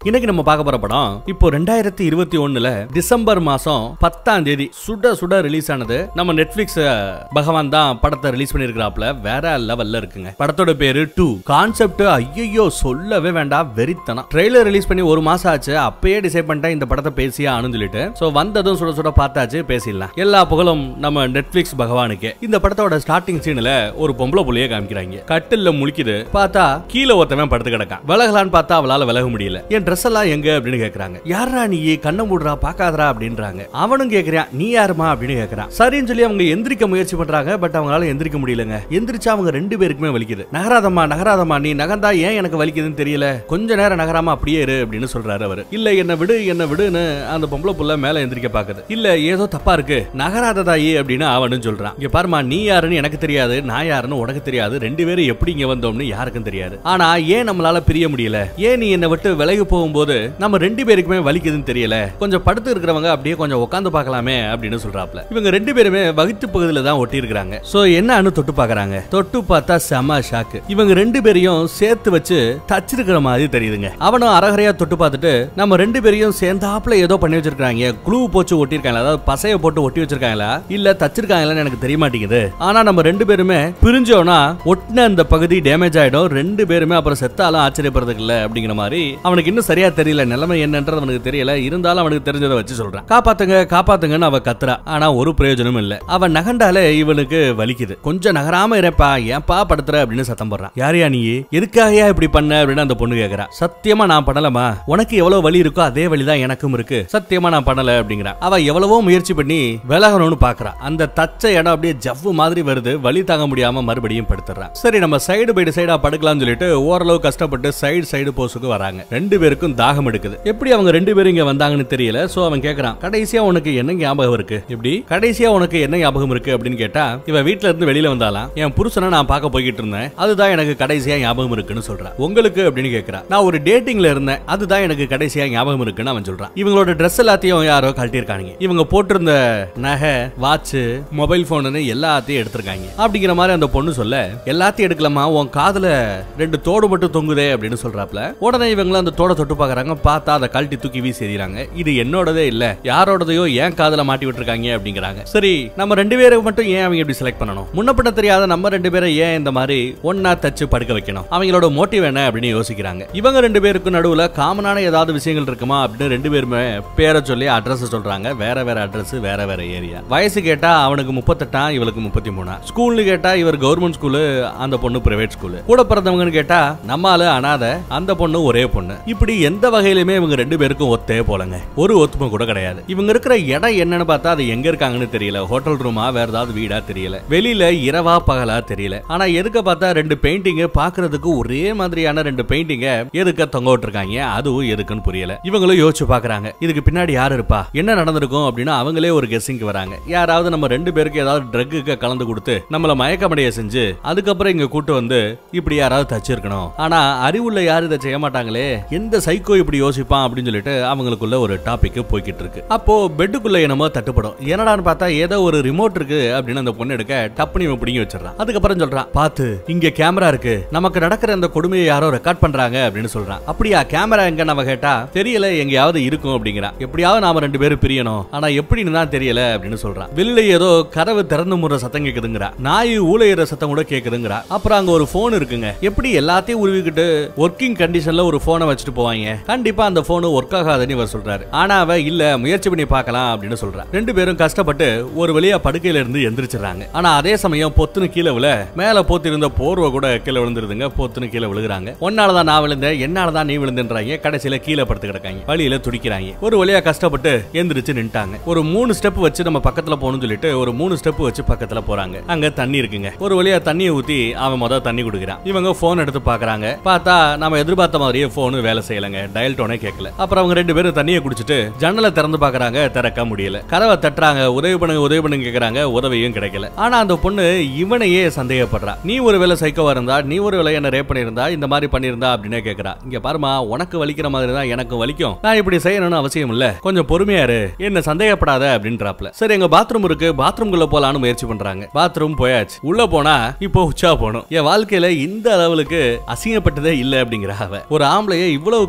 இன்னைக்கு நம்ம பார்க்க போற படம் இப்போ ரெண்டாயிரத்தி இருபத்தி ஒண்ணுல டிசம்பர் மாசம் பத்தாம் தேதி சுட சுட ரிலீஸ் ஆனது நம்ம நெட்ஃபிளிக்ஸ் பகவான் தான் படத்தை ரிலீஸ் பண்ணிருக்கிறாப்ல வேற லெவல்ல இருக்குங்க படத்தோட பேரு டூ கான்செப்ட் ஐயோ சொல்லவே வேண்டாம் வெறித்தனம் ட்ரெய்லர் ரிலீஸ் பண்ணி ஒரு மாசம் ஆச்சு அப்பயே டிசைட் பண்ணிட்டேன் இந்த படத்தை பேசியே ஆனு சொல்லிட்டு சோ வந்ததும் சுட சுட பார்த்தாச்சு பேசிடலாம் எல்லா புகழும் நம்ம நெட்ஃபிளிக்ஸ் பகவானுக்கு இந்த படத்தோட ஸ்டார்டிங் சீன்ல ஒரு பொம்பளை புள்ளைய காமிக்கிறாங்க கட்டில்ல முழிக்குது பார்த்தா கீழே ஒருத்தவன் படுத்து கிடக்கான் விலகலான்னு பார்த்தா அவளால விலக முடியல என் ட்ரெஸ் எல்லாம் எங்க அப்படின்னு கேக்குறாங்க யாரா நீ கண்ணை மூடுறா பாக்காதரா அப்படின்றாங்க அவனும் கேக்குறான் நீ யாருமா அப்படின்னு கேக்குறான் சரின்னு சொல்லி அவங்க எந்திரிக்க முயற்சி பண்றாங்க பட் அவங்களால எந்திரிக்க முடியலங்க எந்திரிச்சா அவங்க ரெண்டு பேருக்குமே வலிக்குது நகராதம்மா நகராதம்மா நீ நகர்ந்தா ஏன் எனக்கு வலிக்குதுன்னு தெரியல கொஞ்ச நேரம் நகராம அப்படியே இரு அப்படின்னு சொல்றாரு அவரு இல்ல என்ன விடு என்ன விடுன்னு அந்த பொம்பளை புள்ள மேல எந்திரிக்க பாக்குது இல்ல ஏதோ தப்பா இருக்கு நகராததாயி அப்படின்னு அவனும் சொல்றான் இங்க பாருமா நீ யாருன்னு எனக்கு தெரியாது நான் யாருன்னு உனக்கு தெரியாது ரெண்டு பேரும் எப்படி இங்க வந்தோம்னு யாருக்கும் தெரியாது ஆனா ஏன் நம்மளால பிரிய முடியல ஏன் நீ என்னை விட்டு விலகி போகும்போது நம்ம ரெண்டு பேருக்குமே வலிக்குதுன்னு தெரியல கொஞ்சம் படுத்து இருக்கிறவங்க அப்படியே கொஞ்சம் உட்காந்து பார்க்கலாமே அப்படின்னு சொல்றாப்ல இவங்க ரெண்டு பேருமே வகுத்து பகுதியில தான் ஒட்டி இருக்காங்க சோ என்னன்னு தொட்டு பார்க்கறாங்க தொட்டு பார்த்தா செம ஷாக்கு இவங்க ரெண்டு பேரையும் சேர்த்து வச்சு தச்சிருக்கிற மாதிரி தெரியுதுங்க அவனும் அரகரையா தொட்டு பார்த்துட்டு நம்ம ரெண்டு பேரையும் சேர்ந்தாப்புல ஏதோ பண்ணி வச்சிருக்காங்க க்ளூ போச்சு ஒட்டி இருக்காங்களா அதாவது பசைய போட்டு ஒட்டி வச்சிருக்காங்களா இல்ல தச்சிருக்காங்களான்னு எனக்கு தெரிய மாட்டேங்குது ஆனா நம்ம ரெண்டு பேருமே பிரிஞ்சோம்னா ஒட்டின அந்த பகுதி டேமேஜ் ஆயிடும் ரெண்டு பேருமே அப்புறம் செத்தாலும் ஆச்சரியப்படுறதுக்கு இல்ல அப்படிங்கிற மாதிரி அவனுக்கு இன்னும் சரியா தெரியல நிலைமை என்னன்றது அவனுக்கு தெரியல இருந்தாலும் அவனுக்கு தெரிஞ்சதை வச்சு சொல்றான் காப்பாத்துங்க காப்பாத்துங்கன்னு அவ கத்துறா ஆனா ஒரு பிரயோஜனமும் இல்ல அவன் நகண்டாலே இவனுக்கு வலிக்குது கொஞ்சம் நகராம இருப்பா ஏன்பா படுத்துற அப்படின்னு சத்தம் போடுறான் யாரையா நீ எதுக்காகயா இப்படி பண்ண அப்படின்னு அந்த பொண்ணு கேக்குறா சத்தியமா நான் பண்ணலமா உனக்கு எவ்வளவு வலி இருக்கோ அதே வலிதான் எனக்கும் இருக்கு சத்தியமா நான் பண்ணல அப்படிங்கிறா அவ எவ்வளவோ முயற்சி பண்ணி விலகணும்னு பாக்குறா அந்த தச்ச இடம் அப்படியே ஜவ்வு மாதிரி வருது வலி தாங்க முடியாம மறுபடியும் படுத்துறான் சரி நம்ம சைடு பை சைடா படுக்கலாம்னு சொல்லிட்டு ஓரளவு கஷ்டப்பட்டு சைடு சைடு போஸுக்கு வராங்க ரெண்டு பேருக்கும் தாகம் எடுக்குது எப்படி அவங்க ரெண்டு பேரும் இங்க வந்தாங்கன்னு தெரியல சோ அவன் கேக்குறான் கடைசியா உனக்கு என்ன ஞாபகம் இருக்கு எப்படி கடைசியா உனக்கு என்ன ஞாபகம் இருக்கு அப்படின்னு கேட்டா இவ வீட்ல இருந்து வெளியில வந்தாலாம் என் புருஷனை நான் பார்க்க போய்கிட்டு இருந்தேன் அதுதான் எனக்கு கடைசியா ஞாபகம் இருக்குன்னு சொல்றான் உங்களுக்கு அப்படின்னு கேக்குறா நான் ஒரு டேட்டிங்ல இருந்தேன் அதுதான் எனக்கு கடைசியா ஞாபகம் இருக்குன்னு அவன் சொல்றான் இவங்களோட Dress எல்லாத்தையும் யாரோ கழட்டியிருக்காங்க இவங்க போட்டிருந்த நகை வாட்ச் மொபைல் போனு எல்லாத்தையும் எடுத்திருக்காங்க அப்படிங்கிற மாதிரி அந்த பொண்ணு சொல்ல எல்லாத்தையும் எடுக்கலாமா உன் காதுல ரெண்டு தோடு மட்டும் தொங்குதே அப்படின்னு சொல்றாப்ல உடனே இவங்களும் அந்த தோட தொட்டு பாக்குறாங்க பார்த்தா அதை கழட்டி தூக்கி வீசி எறிகிறாங்க இது என்னோடதே இல்ல யாரோடதையோ ஏன் காதுல மாட்டி விட்டுருக்காங்க அப்படிங்கிறாங்க சரி நம்ம ரெண்டு பேருக்கு மட்டும் ஏன் அவங்க இப்படி செலக்ட் பண்ணணும் முன்னப்பட்ட தெரியாத நம்ம ரெண்டு பேரை ஏன் இந்த மாதிரி ஒன்னா தச்சு படுக்க வைக்கணும் அவங்களோட மோட்டிவ் என்ன அப்படின்னு யோசிக்கிறாங்க இவங்க ரெண்டு பேருக்கு நடுவுல காமனான ஏதாவது விஷயங்கள் இருக்குமா அப்படின்னு ரெண்டு பேருமே பேரை சொல்லி அட்ரஸ் சொல்றாங்க வேற வேற அட்ரஸ் வேற வேற ஏரியா வயசு கேட்டா அவனுக்கு முப்பத்தெட்டாம் இவளுக்கு முப்பத்தி மூணா ஸ்கூல்னு கேட்டா இவர் கவர்மெண்ட் ஸ்கூலு அந்த பொண்ணு பிரைவேட் ஸ்கூலு கூட பிறந்தவங்கன்னு கேட்டா நம்மால அனாதை அந்த பொண்ணு ஒரே பொண்ணு இப்படி எந்த வகையிலுமே இவங்க ரெண்டு பேருக்கும் ஒத்தே போலங்க ஒரு ஒத்துமை கூட கிடையாது இவங்க இருக்கிற இடம் என்னன்னு பார்த்தா அது எங்க இருக்காங்கன்னு தெரியல ஹோட்டல் ரூமா வேற ஏதாவது வீடா தெரியல வெளியில இரவா பகலா தெரியல ஆனா எதுக்க பார்த்தா ரெண்டு பெயிண்டிங் பாக்குறதுக்கு ஒரே மாதிரியான ரெண்டு பெயிண்டிங்க எதுக்க தொங்க விட்டுருக்காங்க அதுவும் எதுக்குன்னு புரியல இவங்களும் யோசிச்சு பாக்குறாங்க இதுக்கு பின்னாடி யார் இருப்பா என்ன நடந்திருக்கும் அப்படின்னு அவங்களே ஒரு கெஸ்ஸிங்க்கு வராங்க யாராவது நம்ம ரெண்டு பேருக்கு ஏதாவது ட்ரக்குக்கு கலந்து கொடுத்து நம்மள மயக்கமடைய செஞ்சு அதுக்கப்புறம் இங்க கூட்டு வந்து இப்படி யாராவது தச்சிருக்கணும் ஆனா அறிவுள்ள யாரும் இதை செய்ய மாட்டாங்களே எந்த சைக்கோ இப்படி யோசிப்பான் அப்படின்னு சொல்லிட்டு அவங்களுக்குள்ள ஒரு டாபிக் போய்கிட்டு இருக்கு அப்போ பெட்டுக்குள்ள என்னமோ தட்டுப்படும் என்னடான்னு பார்த்தா ஏதோ ஒரு ரிமோட் இருக்கு அப்படின்னு அந்த பொண்ணு எடுக்க டப்புனி இவன் பிடிங்கி வச்சிடறான் அதுக்கப்புறம் சொல்றான் பாத்து இங்க கேமரா இருக்கு நமக்கு நடக்கிற அந்த கொடுமையை யாரோ ரெக்கார்ட் பண்றாங்க அப்படின்னு சொல்றான் அப்படியா கேமரா எங்க நம்ம கேட்டா தெரியல எங்கேயாவது இருக்கும் அப்படிங்கிறான் எப்படியாவது நாம ரெண்டு பேரும் பிரியணும் ஆனா எப்படின்னு தான் தெரியல அப்படின்னு சொல்றான் வெளியில ஏதோ கதவு திறந்து முற சத்தம் கேக்குதுங்கிறா நாய் ஊழையிற சத்தம் கூட கேக்குதுங்கிறா அப்புறம் அங்க ஒரு போன் இருக்குங்க எப்படி எல்லாத்தையும் உருவிக்கிட்டு ஒர்க்கிங் கண்டிஷன்ல ஒரு போனை வச்சுட்டு போவாங்க கண்டிப்பா அந்த போன் ஒர்க் ஆகாதுன்னு இவர் சொல்றாரு ஆனா அவ இல்ல முயற்சி பண்ணி பார்க்கலாம் அப்படின்னு சொல்றா ரெண்டு பேரும் கஷ்டப்பட்டு ஒரு வழியா படுக்கையில இருந்து எந்திரிச்சிடுறாங்க ஆனா அதே சமயம் பொத்துன்னு கீழே விழ மேல போத்திருந்த போர்வை கூட கீழே விழுந்துருதுங்க பொத்துன்னு கீழே விழுகுறாங்க ஒன்னாலதான் நான் விழுந்தேன் என்னாலதான் நீ விழுந்துன்றாங்க கடைசியில கீழே படுத்து கிடக்காங்க வழியில துடிக்கிறாங்க ஒரு வழியா கஷ்டப்பட்டு எந்திரிச்சு நின்ட்டாங்க ஒரு மூணு ஸ்டெப் வச்சு நம்ம பக்கத்துல போகணும்னு சொல்லிட்டு ஒரு மூணு ஸ்டெப் வச்சு பக்கத்துல போறாங்க அங்க தண்ணி இருக்குங்க ஒரு வழியா தண்ணியை ஊத்தி அவன் முத தண்ணி கொடுக்குறான் இவங்க போன் எடுத்து பாக்குறாங்க பார்த்தா நம்ம எதிர்பார்த்த மாதிரியே போன் வேலை செய்யலங்க டயல் டோனே கேட்கல அப்புறம் அவங்க ரெண்டு பேரும் தண்ணியை குடிச்சிட்டு ஜன்னலை திறந்து பாக்குறாங்க திறக்க முடியல கதவை தட்டுறாங்க உதவி பண்ணுங்க உதவி பண்ணுங்க கேக்குறாங்க உதவியும் கிடைக்கல ஆனா அந்த பொண்ணு இவனையே சந்தேகப்படுறா நீ ஒரு வேலை சைக்கோவா இருந்தா நீ ஒரு வேலை என்ன ரேப் பண்ணியிருந்தா இந்த மாதிரி பண்ணியிருந்தா அப்படின்னே கேக்குறா இங்க பாருமா உனக்கு வலிக்கிற மாதிரி தான் எனக்கு வலிக்கும் நான் இப்படி செய்யணும்னு அவசியம் இல்ல கொஞ்சம் பொறுமையா இரு என்ன சந்தேகப்படாத அப்படின்றாப்ல சரி எங்க பாத்ரூம் இருக்கு பாத்ரூம் குள்ள போலான்னு முயற்சி பண்றாங்க பாத்ரூம் போயாச்சு உள்ள போனா இப்போ உச்சா போகணும் என் வாழ்க்கையில இந்த அளவுக்கு அசிங்கப்பட்டதே இல்ல அப்படிங்கிற அவ ஒரு ஆம்பளைய இவ்வளவு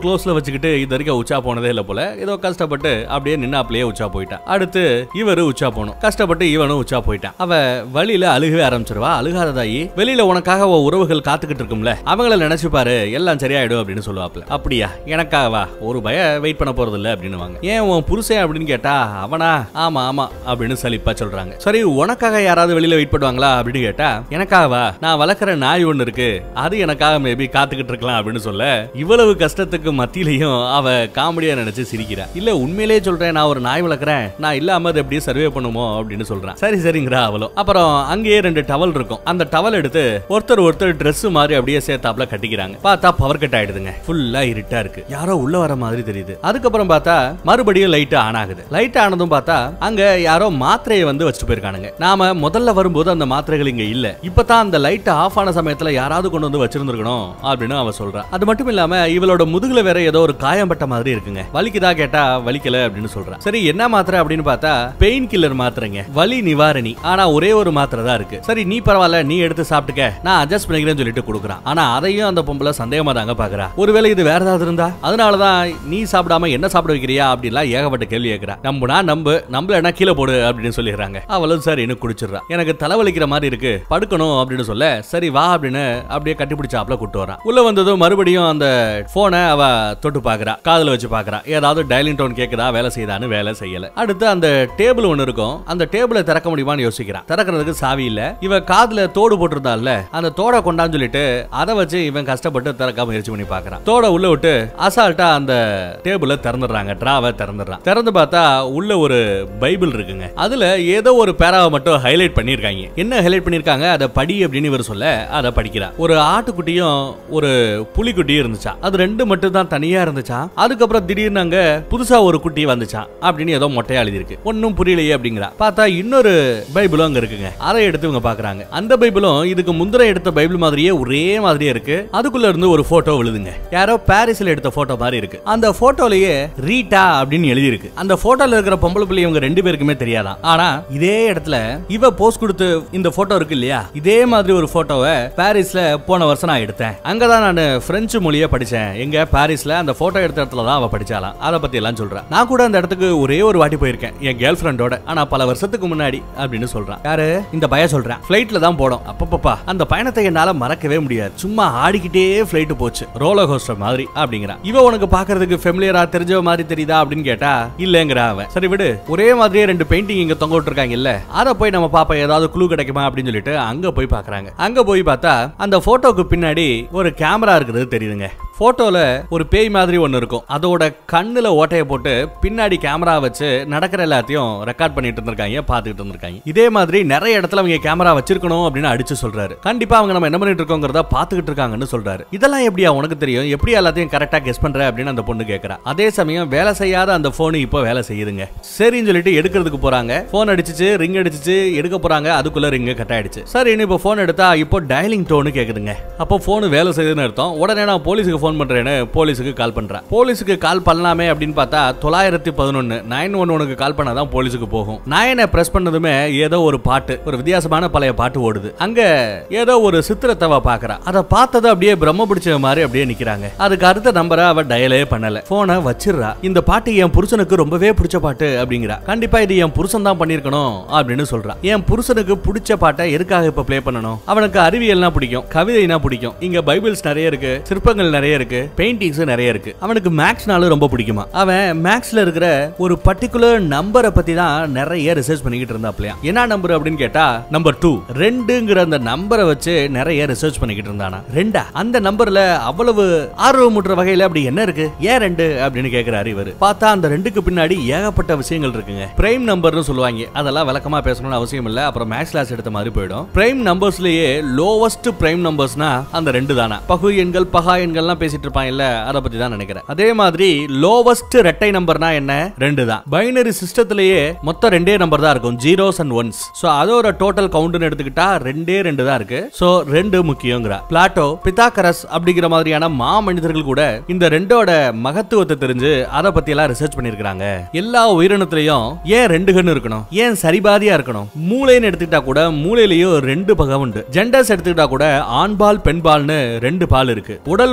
க்ளோஸ்ல வச்சுக்கிட்டு இது வரைக்கும் உச்சா போனதே இல்ல போல ஏதோ கஷ்டப்பட்டு அப்படியே நின்னாப்லயே உச்சா போயிட்டான் அடுத்து இவரு உச்சா போகணும் கஷ்டப்பட்டு இவனும் உச்சா போயிட்டான் அவ வழியில அழுகவே ஆரம்பிச்சிருவா அழுகாததாயி வெளியில உனக்காக உன் உறவுகள் காத்துக்கிட்டு இருக்கும்ல அவங்கள நினைச்சு பாரு எல்லாம் சரியாயிடும் அப்படின்னு சொல்லுவாப்ல அப்படியா எனக்காகவா ஒரு பய வெயிட் பண்ண போறது இல்ல அப்படின்னு வாங்க ஏன் உன் புருஷன் அப்படின்னு கேட்டா அவனா ஆமா ஆமா அப்படின்னு சலிப்பா சொல்றாங்க சரி உனக்காக யாராவது வெளியில வெயிட் பண்ணுவாங்களா அப்படின்னு கேட்டா எனக்காகவா நான் வளர்க்குற நாய் ஒண்ணு இருக்கு அது எனக்காக மேபி காத்துக்கிட்டு இருக்கலாம் அப்படின்னு சொல்ல இவ்வளவு கஷ்டத்துக்கு மத்தியிலையும் அவ காமெடியா நினைச்சு சிரிக்கிறா இல்ல உண்மையிலேயே சொல்றேன் நான் ஒரு நாய் வளர்க்குறேன் நான் இல்லாம அது எப்படியும் சர்வே பண்ணுமோ அப்படின்னு சொல்றான் சரி சரிங்கிறா அவளும் அப்புறம் அங்கேயே ரெண்டு டவல் இருக்கும் அந்த டவல் எடுத்து ஒருத்தர் ஒருத்தர் Dress மாதிரி அப்படியே சேர்த்தாப்ல கட்டிக்கிறாங்க பார்த்தா பவர் கட் ஆயிடுதுங்க ஃபுல்லா இருட்டா இருக்கு யாரோ உள்ள வர மாதிரி தெரியுது அதுக்கப்புறம் பார்த்தா மறுபடியும் லைட் ஆன் ஆகுது லைட் ஆனதும் பார்த்தா அங்க யாரோ மாத்திரையை வந்து வச்சுட்டு போயிருக்கானுங்க நாம முதல்ல வரும்போது அந்த மாத்திரைகள் இங்க இல்ல இப்பதான் அந்த லைட் ஆஃப் ஆன சமயத்துல யாராவது கொண்டு வந்து வச்சிருந்திருக்கணும் அப்படின்னு அவ சொல்றா அது மட்டும் இல்லாம இவளோட முதுகுல வேற ஏதோ ஒரு காயம் பட்ட மாதிரி இருக்குங்க வலிக்குதா கேட்டா வலிக்கல அப்படின்னு சொல்றா சரி என்ன மாத்திரை அப்படின்னு பார்த்தா பெயின் கில்லர் மாத்திரைங்க வலி நிவாரணி ஆனா ஒரே ஒரு மாத்திரை தான் இருக்கு சரி நீ பரவாயில்ல நீ எடுத்து சாப்பிட்டுக்க நான் அட்ஜஸ்ட் பண்ணிக்கிறேன்னு சொல்லிட்டு கொடுக்குறான் ஆனா அதையும் அந்த பொம்பளை சந்தேகமா தாங்க பாக்குறா ஒருவேளை இது வேற ஏதாவது இருந்தா அதனாலதான் நீ சாப்பிடாம என்ன சாப்பிட வைக்கிறியா அப்படின்லாம் ஏகப்பட்ட கேள்வி கேட்கிறா நம்புனா நம்பு நம்பலன்னா கீழே போடு அப்படின்னு சொல்லிடுறாங்க அவளும் சரின்னு குடிச்சிடுறா எனக்கு தலைவலிக்கிற மாதிரி இருக்கு படுக்கணும் அப்படின்னு சொல்ல சரி வா அப்படின்னு அப்படியே கட்டிப்பிடிச்சாப்ல கூட்டு வரான் உள்ள வந்ததும் மறுபடியும் அந்த போனை அவ தொட்டு பாக்குறா காதுல வச்சு பாக்குறா ஏதாவது டயலிங் டோன் கேக்குதா வேலை செய்யுதான்னு வேலை செய்யல அடுத்து அந்த டேபிள் ஒன்னு இருக்கும் அந்த டேபிளை திறக்க முடியுமான்னு யோசிக்கிறான் திறக்கிறதுக்கு சாவி இல்ல இவ காதுல தோடு போட்டிருந்தால அந்த தோட கொண்டான்னு சொல்லிட்டு அதை வச்சு இவன் கஷ்டப்பட்டு திறக்க முயற்சி பண்ணி பாக்குறான் தோட உள்ள விட்டு அசால்ட்டா அந்த டேபிள திறந்துடுறாங்க டிராவை திறந்துடுறான் திறந்து பார்த்தா உள்ள ஒரு பைபிள் இருக்குங்க அதுல ஏதோ ஒரு பேராவை மட்டும் ஹைலைட் பண்ணிருக்காங்க என்ன ஹைலைட் பண்ணிருக்காங்க அதை படி அப்படின்னு இவர் சொல்ல அதை படிக்கிறா ஒரு ஆட்டுக்குட்டியும் ஒரு புலிக்குட்டியும் இருந்துச்சா அது ரெண்டு மட்டும் தான் தனியா இருந்துச்சா அதுக்கப்புறம் திடீர்னு அங்க புதுசா ஒரு குட்டி வந்துச்சா அப்படின்னு ஏதோ மொட்டையா எழுதியிருக்கு ஒன்னும் புரியலையே அப்படிங்கிறா பார்த்தா இன்னொரு பைபிளும் அங்க இருக்குங்க அதை எடுத்து இவங்க பாக்குறாங்க அந்த பைபிளும் இதுக்கு முந்திர எடுத்த பைபிள் மாதிரியே ஒரே மாதிரியே இருக்கு அதுக்குள்ள இருந்து ஒரு போட்டோ விழுதுங்க யாரோ பாரிஸ்ல எடுத்த போட்டோ மாதிரி இருக்கு அந்த போட்டோலயே ரீட்டா அப்படின்னு எழுதி இருக்கு அந்த போட்டோல இருக்கிற பொம்பளை பிள்ளை இவங்க ரெண்டு பேருக்குமே தெரியாதான் ஆனா இதே இடத்துல இவ போஸ்ட் கொடுத்து இந்த போட்டோ இருக்கு இல்லையா இதே மாதிரி ஒரு போட்டோவை பாரிஸ்ல போன வருஷம் நான் எடுத்தேன் அங்கதான் நான் பிரெஞ்சு மொழியை படிச்சேன் எங்க பாரிஸ்ல அந்த போட்டோ எடுத்த இடத்துல தான் அவ படிச்சாலாம் அதை பத்தி எல்லாம் சொல்றேன் நான் கூட அந்த இடத்துக்கு ஒரே ஒரு வாட்டி போயிருக்கேன் என் கேர்ள் ஃப்ரெண்டோட ஆனா பல வருஷத்துக்கு முன்னாடி அப்படின்னு சொல்றான் யாரு இந்த பய சொல்றேன் பிளைட்ல தான் போடும் அப்பப்பப்பா அந்த பயணத்தை என்னால மறக்கவே முடியாது சும்மா ஆடிக்கிட்டே பிளைட் போச்சு ரோலர் கோஸ்டர் மாதிரி அப்படிங்கிறான் இவ உனக்கு பாக்குறதுக்கு ஃபெமிலியரா தெரிஞ்ச மாதிரி தெரியுதா அப்படின்னு கேட்டா இல்லங்கிற அவன் சரி விடு ஒரே மாதிரியே ரெண்டு பெயிண்டிங் இங்க தொங்க விட்டுருக்காங்க இல்ல அத போய் நம்ம பாப்பா ஏதாவது குழு கிடைக்குமா அப்படின்னு சொல்லிட்டு அங்க போய் பாக்குறாங்க அங்க போய் பார்த்தா அந்த போட்டோக்கு பின்னாடி ஒரு கேமரா இருக்குது தெரியுதுங்க போட்டோல ஒரு பேய் மாதிரி ஒன்னு இருக்கும் அதோட கண்ணுல ஓட்டைய போட்டு பின்னாடி கேமரா வச்சு நடக்கிற எல்லாத்தையும் ரெக்கார்ட் பண்ணிட்டு இருந்திருக்காங்க பாத்துக்கிட்டு இருந்திருக்காங்க இதே மாதிரி நிறைய இடத்துல அவங்க கேமரா வச்சிருக்கணும் அப்படின்னு அடிச்சு சொல்றாரு கண்டிப்பா அவங்க நம்ம என்ன பண்ணிட்டு இருக்கோங்கிறத பாத்துக்கிட்டு இருக்காங்கன்னு சொல்றாரு இதெல்லாம் எப்படியா உனக்கு தெரியும் எப்படி எல்லாத்தையும் கரெக்டா கெஸ் பண்ற அப்படின்னு அந்த பொண்ணு கேக்குறா அதே சமயம் வேலை செய்யாத அந்த போன் இப்போ வேலை செய்யுதுங்க சரின்னு சொல்லிட்டு எடுக்கிறதுக்கு போறாங்க போன் அடிச்சிச்சு ரிங் அடிச்சிச்சு எடுக்க போறாங்க அதுக்குள்ள ரிங் கட் ஆயிடுச்சு சரி இப்போ போன் எடுத்தா இப்போ டயலிங் டோனு கேக்குதுங்க அப்போ போன் வேலை செய்யுதுன்னு அர்த்தம் உடனே நான் போலீஸுக்கு ஃபோன் பண்றேன்னு போலீஸுக்கு கால் பண்றேன் போலீஸுக்கு கால் பண்ணலாமே அப்படின்னு பார்த்தா தொள்ளாயிரத்தி பதினொன்னு நைன் ஒன் ஒனுக்கு கால் பண்ணாதான் போலீஸுக்கு போகும் நயனை பிரஸ் பண்ணதுமே ஏதோ ஒரு பாட்டு ஒரு வித்தியாசமான பழைய பாட்டு ஓடுது அங்க ஏதோ ஒரு சித்திரத்தவ பாக்குறா அதை பார்த்தது அப்படியே பிரம்ம பிடிச்ச மாதிரி அப்படியே நிக்கிறாங்க அதுக்கு அடுத்த நம்பரை அவ டயலே பண்ணல போனை வச்சிடுறா இந்த பாட்டு என் புருஷனுக்கு ரொம்பவே பிடிச்ச பாட்டு அப்படிங்கிறா கண்டிப்பா இது என் புருஷன் தான் பண்ணிருக்கணும் அப்படின்னு சொல்றா என் புருஷனுக்கு பிடிச்ச பாட்டை எதுக்காக இப்ப ப்ளே பண்ணணும் அவனுக்கு அறிவியல்னா பிடிக்கும் கவிதைனா பிடிக்கும் இங்க பைபிள்ஸ் நிறைய இருக்கு சிற்பங்கள் நிறைய இருக்கு பெயிண்டிங்ஸ் நிறைய இருக்கு அவனுக்கு மேக்ஸ்னாலும் ரொம்ப பிடிக்குமா அவன் மேக்ஸ்ல இருக்கிற ஒரு பர்டிகுலர் நம்பரை பத்தி தான் நிறைய ரிசர்ச் பண்ணிக்கிட்டு இருந்தாப்லையா என்ன நம்பர் அப்படின்னு கேட்டா நம்பர் டூ ரெண்டுங்கிற அந்த நம்பரை வச்சு நிறைய ரிசர்ச் பண்ணிக்கிட்டு இருந்தானா ரெண்டா அந்த நம்பர்ல அவ்வளவு ஆர்வமுற்ற வகையில அப்படி என்ன இருக்கு ஏன் ரெண்டு அப்படின்னு கேக்குறாரு இவரு பார்த்தா அந்த ரெண்டுக்கு பின்னாடி ஏகப்பட்ட விஷயங்கள் இருக்குங்க பிரைம் நம்பர்னு சொல்லுவாங்க அதெல்லாம் விளக்கமா பேசணும்னு அவசியம் இல்ல அப்புறம் மேக்ஸ் கிளாஸ் எடுத்த மாதிரி போயிடும் பிரைம் நம்பர்ஸ்லயே லோவஸ்ட் பிரைம் நம்பர்ஸ்னா அந்த ரெண்டு தானா பகு எண்கள் பகா எண்கள்லாம் பேசிட்டு இருப்பான் இல்ல அதை பத்தி தான் நினைக்கிறேன் அதே மாதிரி லோவஸ்ட் ரெட்டை நம்பர்னா என்ன ரெண்டு தான் பைனரி சிஸ்டத்திலேயே மொத்தம் ரெண்டே நம்பர் தான் இருக்கும் ஜீரோஸ் அண்ட் ஒன்ஸ் சோ அதோட டோட்டல் கவுண்ட்னு எடுத்துக்கிட்டா ரெண்டே ரெண்டு தான் இருக்கு சோ ரெண்டு முக்கியங்கிற பிளாட்டோ பித்தாகரஸ் அப்படிங்கிற மாதிரியான மா மனிதர்கள் கூட இந்த ரெண்டோட மகத்துவத்தை தெரிஞ்சு அதை பத்தி எல்லாம் ரிசர்ச் பண்ணிருக்காங்க எல்லா உயிரினத்திலையும் ஏன் ரெண்டு கண்ணு இருக்கணும் ஏன் சரிபாதியா இருக்கணும் மூளைன்னு எடுத்துக்கிட்டா கூட மூளையிலயும் ரெண்டு பகம் உண்டு ஜெண்டர்ஸ் எடுத்துக்கிட்டா கூட ஆண்பால் பெண்பால்னு ரெண்டு பால் இருக்கு உடல் ஒண்ணுனா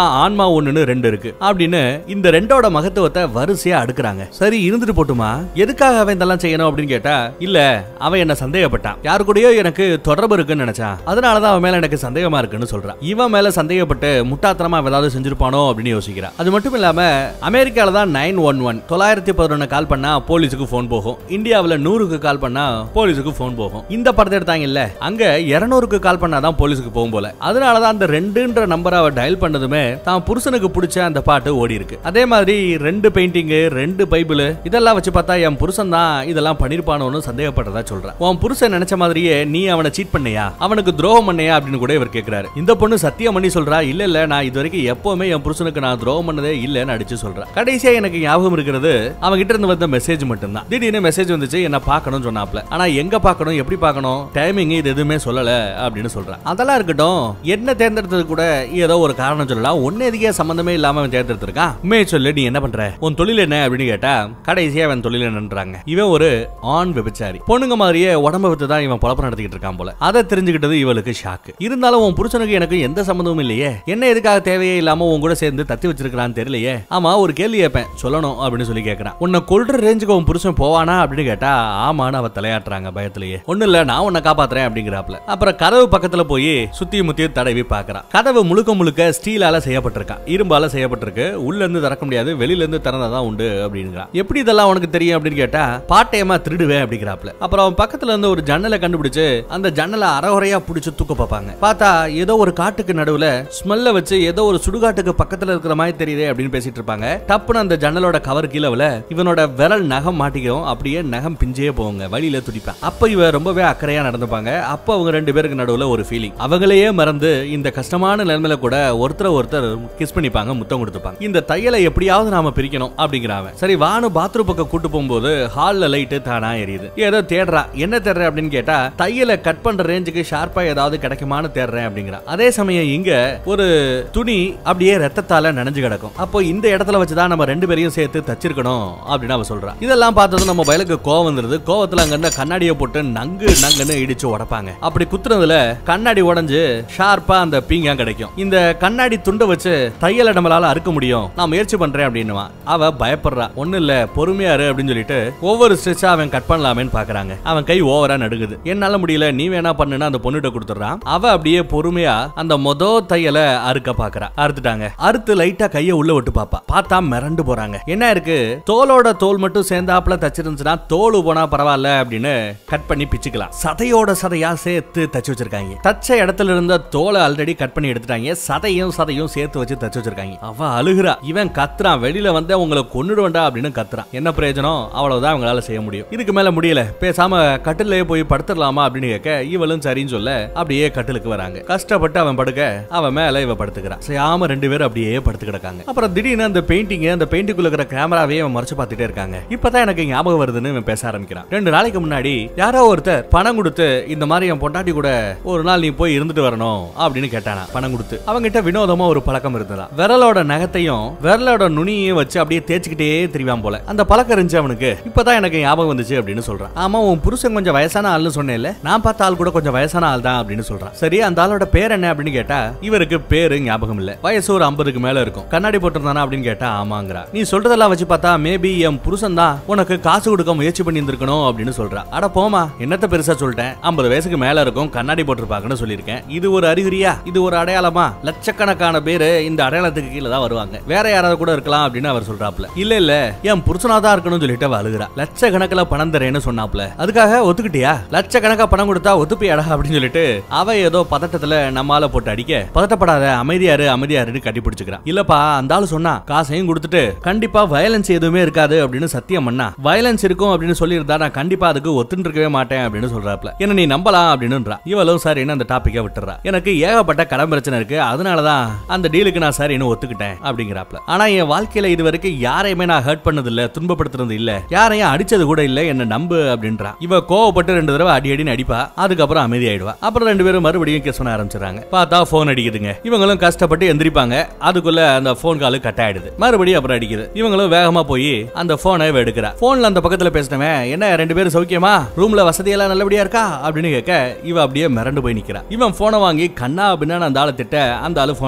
தான் ஆன்மா ஒண்ணுன்னு ரெண்டு இருக்கு அப்படின்னு இந்த ரெண்டோட மகத்துவத்தை வரிசையா அடுக்குறாங்க சரி இருந்துட்டு போட்டுமா எதுக்காக அவன் இதெல்லாம் செய்யணும் அப்படின்னு கேட்டா இல்ல அவன் என்ன சந்தேகப்பட்டான் யாரு கூடயோ எனக்கு தொடர்பு இருக்குன்னு நினைச்சான் அதனாலதான் அவன் மேல எனக்கு சந்தேகமா இருக்குன்னு சொல்றான் இவன் மேல சந்தேகப்பட்டு முட்டாத்தனமா அவன் ஏதாவது செஞ்சிருப்பானோ அப்படின்னு யோசிக்கிறான் அது மட்டும் இல்லாம அமெரிக்கால தான் நைன் ஒன் ஒன் தொள்ளாயிரத்தி பதினொன்னு கால் பண்ணா போலீஸுக்கு போன் போகும் இந்தியாவுல நூறுக்கு கால் பண்ணா போலீஸுக்கு போன் போகும் இந்த படத்தை எடுத்தாங்க இல்ல அங்க இருநூறுக்கு கால் பண்ணாதான் போலீஸுக்கு போகும் போல அதனாலதான் அந்த ரெண்டுன்ற நம்பரை அவ டயல் பண்ணதுமே தான் புருஷனுக்கு பிடிச்ச அந்த பாட்டு ஓடி இருக்கு அதே மாதிரி ரெண்டு பெயிண்டிங் ரெண்டு பைபிள் இதெல்லாம் வச்சு பார்த்தா என் புருஷன் தான் இதெல்லாம் பண்ணிருப்பானோன்னு சந்தேகப்படுறதா சொல்றான் உன் புருஷன் நினைச்ச மாதிரியே நீ அவனை சீட் பண்ணியா அவனுக்கு துரோகம் பண்ணியா அப்படின்னு கூட இவர் கேக்குறாரு இந்த பொண்ணு சத்தியம் பண்ணி சொல்றா இல்ல இல்ல நான் இது வரைக்கும் எப்பவுமே என் புருஷனுக்கு நான் துரோகம் பண்ணதே இல்லைன்னு அடிச்சு சொல்றேன் கடைசியா எனக்கு ஞாபகம் இருக்கிறது அவன் கிட்ட இருந்து வந்த மெசேஜ் மட்டும்தான் திடீர்னு மெசேஜ் வந்துச்சு என்ன பார்க்கணும்னு சொன்னாப்ல ஆனா எங்க பார்க்கணும் எப்படி பார்க்கணும் டைமிங் இது எதுவுமே சொல்லல அப்படின்னு சொல்றான் அதெல்லாம் இருக்கட்டும் என்ன தேர்ந்தெடுத்தது கூட ஏதோ ஒரு காரணம் சொல்லலாம் ஒன்னு எதுக்கே சம்பந்தமே இல்லாம அவன் தேர்ந்தெடுத்திருக்கான் உண்மையை சொல்லு நீ என்ன பண்ற உன் தொழில் என்ன அப்படின்னு கேட்டா கடைசியா அவன் தொழில் என்னன்றாங்க இவன் ஒரு ஆண் விபச்சாரி பொண்ணுங்க மாதிரியே உடம்ப வித்து தான் இவன் பொழப்பு நடத்திக்கிட்டு இருக்கான் போல அதை தெரிஞ்சுக்கிட்டது இவளுக்கு ஷாக்கு இருந்தாலும் உன் புருஷனுக்கு எனக்கு எந்த சம்மந்தமும் இல்லையே என்ன எதுக்காக தேவையே இல்லாம உன் கூட சேர்ந்து தத்தி வச்சிருக்கான்னு தெரியலையே ஆமா ஒரு கேள்வி கேட்பேன் சொல்லணும் அப்படின்னு சொல்லி கேட்கறான் உன்னை கொல்ற ரேஞ்சுக்கு உன் புருஷன் போவானா அப்படின்னு கேட்டா ஆமான்னு அவ தலையாட்டுறாங்க பயத்திலேயே ஒண்ணு இல்ல நான் உன்னை காப்பாத்துறேன் அப்படிங்கிறாப்ல அப்புறம் கதவு பக்கத்துல போய் சுத்தி முத்தி தடவி பாக்குறான் கதவு முழுக்க முழுக்க ஸ்டீலால செய்யப்பட்டிருக்கான் இரும்பால செய்யப்பட்டிருக்கு உள்ள இருந்து திறக்க முடியாது வெளியில இருந்து திறந்தாதான் உண்டு அப்படிங்கிறான் எப்படி இதெல்லாம் உனக்கு தெரியும் அப்படின்னு கேட்டா பாட்டையமா திருடுவேன் அப்படிங்கிறாப்ல அப்புறம் அவன் பக்கத்துல இருந்து ஒரு ஜன்னலை கண்டுபிடிச்சு அந்த ஜன்னலை அறகுறையா பிடிச்சு தூக்க பார்ப்பாங்க பார்த்தா ஏதோ ஒரு காட்டுக்கு நடுவுல ஸ்மெல்ல வச்சு ஏதோ ஒரு சுடுகாட்டுக்கு பக்கத்துல இருக்கிற மாதிரி தெரியுதே அப்படின்னு பேசிட்டு இருப்பாங்க டப்புன்னு அந்த ஜன்னலோட கவர் கீழே விழ இவனோட விரல் நகம் மாட்டிக்கும் அப்படியே நகம் பிஞ்சே போவாங்க வழியில துடிப்பான் அப்ப இவ ரொம்பவே அக்கறையா நடந்துப்பாங்க அப்ப அவங்க ரெண்டு பேருக்கு நடுவுல ஒரு ஃபீலிங் அவங்களையே மறந்து இந்த கஷ்டமான நிலைமையில கூட ஒருத்தர் ஒருத்தர் கிஸ் பண்ணிப்பாங்க முத்தம் கொடுத்துப்பாங்க இந்த தையலை எப்படியாவது நாம பிரிக்கணும் அப்படிங்கிறாங்க சரி வானு பாத்ரூம் பக்கம் கூட்டு போகும்போது ஹால்ல லைட்டு தானா எரியுது ஏதோ தேடுறா என்ன தேடுற அப்படின்னு கேட்டா தையலை கட் பண்ற ரேஞ்சுக்கு ஷார்ப்பா ஏதாவது கிடைக்குமான்னு தேடுறேன் அப்படிங்கிறா அதே சமயம் இங்க ஒரு துணி அப்படியே ரத்தத்தால நனைஞ்சு கிடக்கும் அப்போ இந்த இடத்துல வச்சுதான் நம்ம ரெண்டு பேரையும் சேர்த்து தச்சிருக்கணும் அப்படின்னு அவ சொல்றா இதெல்லாம் பார்த்ததும் நம்ம பயலுக்கு கோவம் வந்துருது கோவத்துல அங்க இருந்த கண்ணாடியை போட்டு நங்கு நங்குன்னு இடிச்சு உடைப்பாங்க அப்படி குத்துறதுல கண்ணாடி உடைஞ்சு ஷார்ப்பா அந்த பீங்கா கிடைக்கும் இந்த கண்ணாடி துண்டை வச்சு தையலை நம்மளால அறுக்க முடியும் நான் முயற்சி பண்றேன் அப்படின்னுவா அவ பயப்படுறா ஒண்ணு இல்ல பொறுமையா இரு அப்படின்னு சொல்லிட்டு ஒவ்வொரு ஸ்ட்ரெச்சா அவன் கட் பண்ணலாமேன்னு பாக்குறாங்க அவன் கை ஓவரா நடுங்குது என்னால முடியல நீ வேணா பண்ணுன்னு அந்த பொண்ணுகிட்ட கொடுத்துறான் அவ அப்படியே பொறுமையா அந்த மொத தையலை அறுக்க பாக்குறா அறுத்துட்டாங்க அறுத்து லைட்டா கைய உள்ள விட்டு பாப்பா பார்த்தா மிரண்டு போறாங்க என்ன இருக்கு தோலோட தோல் மட்டும் சேர்ந்தாப்புல தச்சிருந்துச்சுன்னா தோல் போனா பரவாயில்ல அப்படின்னு கட் பண்ணி பிச்சுக்கலாம் சதையோட சதையா சேர்த்து தச்சு வச்சிருக்காங்க தச்ச இடத்துல இருந்த தோலை ஆல்ரெடி கட் பண்ணி எடுத்துட்டாங்க சதையும் சதையும் சேர்த்து வச்சு தச்சு வச்சிருக்காங்க அவ அழுகுறா இவன் கத்துறான் வெளியில வந்து உங்களை கொன்னுடுவேண்டா அப்படின்னு கத்துறான் என்ன பிரயோஜனம் அவ்வளவுதான் அவங்களால செய்ய முடியும் இதுக்கு மேல முடியல பேசாம கட்டிலே போய் படுத்துடலாமா அப்படின்னு கேட்க இவளும் சரின்னு சொல்ல அப்படியே கட்டிலுக்கு வராங்க கஷ்டப்பட்டு அவன் படுக்க அவன் மேல இவ படுத்துக்கிறான் செய்யாம ரெண்டு பேரும் அப்படியே படுத்து கிடக்காங்க அப்புறம் திடீர்னு அந்த பெயிண்டிங் அந்த பெயிண்டிங்குள்ள இருக்கிற கேமராவே அவன் மறைச்சு பார்த்துட்டே இருக்காங்க இப்பதான் எனக்கு ஞாபகம் வருதுன்னு இவன் பேச ஆரம்பிக்கிறான் ரெண்டு நாளைக்கு முன்னாடி யாரோ ஒருத்தர் பணம் கொடுத்து இந்த மாதிரி என் பொண்டாட்டி கூட ஒரு நாள் நீ போய் இருந்துட்டு வரணும் அப்படின்னு கேட்டானா பணம் கொடுத்து அவங்கிட்ட வினோதமா ஒரு பழக்கம் இருந்ததா விரலோட நகத்தையும் விரலோட நுனியையும் வச்சு அப்படியே தேய்ச்சிக்கிட்டே திரிவான் போல அந்த பழக்கம் இருந்துச்சு அவனுக்கு இப்பதான் எனக்கு ஞாபகம் வந்துச்சு அப்படின்னு சொல்றான் ஆமா உன் புருஷன் கொஞ்சம் வயசான ஆள்னு சொன்னேன்ல நான் பார்த்த ஆள் கூட கொஞ்சம் வயசான ஆள் தான் அப்படின்னு சொல்றான் சரி அந்த ஆளோட பேர் என்ன அப்படின்னு கேட்டா இவருக்கு பேரு ஞாபகம் இல்ல வயசு ஒரு ஐம்பதுக்கு மேல இருக்கும் கண்ணாடி போட்டிருந்தானா அப்படின்னு கேட்டா ஆமாங்கிறா நீ சொல்றதெல்லாம் வச்சு பார்த்தா மேபி என் புருஷன் தான் உனக்கு காசு கொடுக்க முயற்சி பண்ணி இருந்திருக்கணும் அப்படின்னு சொல்றா அட போமா என்னத்த பெருசா சொல்லிட்டேன் ஐம்பது வயசுக்கு மேல இருக்கும் கண்ணாடி போட்டிருப்பாங்கன்னு சொல்லியிருக்கேன் இது ஒரு அறிகுறியா இது ஒரு அடையாளமா லட்சக்கணக்கான பேரு இந்த அடையாளத்துக்கு கீழே தான் வருவாங்க வேற யாராவது கூட இருக்கலாம் அப்படின்னு அவர் சொல்றாப்ல இல்ல இல்ல என் புருஷனா தான் இருக்கணும்னு சொல்லிட்டு அவ அழுகுறா லட்சக்கணக்கில் பணம் தரேன்னு சொன்னாப்ல அதுக்காக ஒத்துக்கிட்டியா லட்சக்கணக்கா பணம் கொடுத்தா ஒத்துப்பியாடா அப்படின்னு சொல்லிட்டு அவ ஏதோ பதட்டத்துல நம்மால போட்டு அடிக்க பதட்டப்படாத அமைதியாரு அமைதியாருன்னு கட்டி பிடிச்சுக்கிறான் இல்லப்பா அந்த ஆளு சொன்னா காசையும் கொடுத்துட்டு கண்டிப்பா வயலன்ஸ் எதுவுமே இருக்காது அப்படின்னு சத்தியம் பண்ணா வயலன்ஸ் இருக்கும் அப்படின்னு சொல்லியிருந்தா நான் கண்டிப்பா அதுக்கு ஒத்துன்னு இருக்கவே மாட்டேன் அப்படின்னு சொல்றாப்ல என்ன நீ நம்பலாம் அப்படின்னுன்றா இவளும் சரின்னு அந்த டாபிக்கை விட்டுறா எனக்கு ஏகப்பட்ட கடன் பிரச்சனை இருக்கு அதனாலதான் அந்த டீலுக்கு நான் சரின்னு ஒத்துக்கிட்டேன் அப்படிங்கிறாப்ல ஆனா என் வாழ்க்கையில இது வரைக்கும் யாரையுமே நான் ஹர்ட் பண்ணது இல்ல துன்பப்படுத்துறது இல்ல யாரையும் அடிச்சது கூட இல்ல என்ன நம்பு அப்படின்றா இவ கோவப்பட்டு ரெண்டு தடவை அடி அடின்னு அடிப்பா அதுக்கப்புறம் அமைதியாயிடுவா அப்புறம் ரெண்டு பேரும் மறுபடியும் கிஸ் பண்ண ஆரம்பிச்சிடறாங்க பார்த்தா போன் அடிக்குதுங்க இவங்களும் கஷ்டப்பட்டு எந்திரிப்பாங்க அதுக்குள்ள அந்த போன் காலு கட் ஆயிடுது மறுபடியும் அப்புறம் அடிக்குது இவங்களும் வேகமா போய் அந்த போனை எடுக்கிறா போன்ல அந்த பக்கத்துல பேசினவன் என்ன ரெண்டு பேரும் சௌக்கியமா ரூம்ல வசதியெல்லாம் நல்லபடியா இருக்கா அப்படின்னு கேட்க இவ அப்படியே மிரண்டு போய் நிக்கிறா இவன் போனை வாங்கி கண்ணா அப்படின்னு அந்த ஆளை திட்ட அந்த ஆளு போனை கட் பண்ணிடுறான்